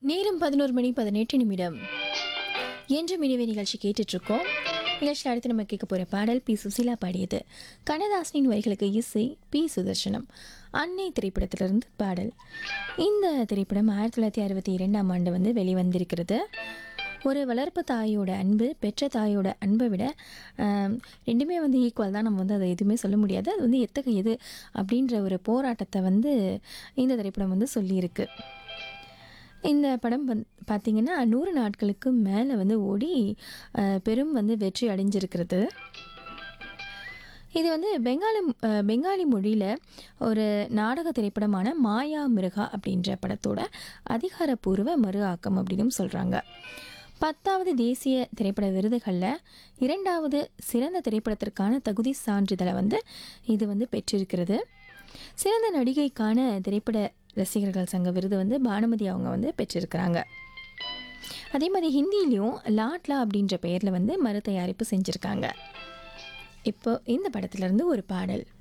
நேரம் பதினோரு மணி பதினெட்டு நிமிடம் என்று மினிவே நிகழ்ச்சி கேட்டுட்ருக்கோம் நிகழ்ச்சியில் அடுத்து நம்ம கேட்க போகிற பாடல் பி சுசீலா பாடியது கண்ணதாசனின் வரிகளுக்கு இசை பி சுதர்சனம் அன்னை திரைப்படத்திலிருந்து பாடல் இந்த திரைப்படம் ஆயிரத்தி தொள்ளாயிரத்தி அறுபத்தி இரண்டாம் ஆண்டு வந்து வெளிவந்திருக்கிறது ஒரு வளர்ப்பு தாயோட அன்பு பெற்ற தாயோட அன்பை விட ஆம், ரெண்டுமே வந்து ஈக்குவல் தான் நம்ம வந்து அதை எதுவுமே சொல்ல முடியாது அது வந்து எத்தகையது அப்படின்ற ஒரு போராட்டத்தை வந்து இந்த திரைப்படம் வந்து சொல்லியிருக்கு இந்த படம் வந்து பார்த்திங்கன்னா நூறு நாட்களுக்கு மேலே வந்து ஓடி அஹ், பெரும் வந்து வெற்றி அடைஞ்சிருக்கிறது இது வந்து பெங்காலி அஹ், பெங்காலி மொழியில் ஒரு நாடக திரைப்படமான மாயா மிருகா அப்படின்ற படத்தோட அதிகாரப்பூர்வ மறு ஆக்கம் அப்படின்னு சொல்கிறாங்க பத்தாவது தேசிய திரைப்பட விருதுகளில் இரண்டாவது சிறந்த திரைப்படத்திற்கான தகுதி சான்றிதழை வந்து இது வந்து பெற்றிருக்கிறது சிறந்த நடிகைக்கான திரைப்பட ரசிகர்கள் சங்க விருது வந்து பானுமதி அவங்க வந்து பெற்றிருக்கிறாங்க அதே மாதிரி ஹிந்திலையும் லாட்லா அப்படின்ற பெயரில் வந்து மறு தயாரிப்பு செஞ்சுருக்காங்க இப்போ இந்த படத்துலேருந்து ஒரு பாடல்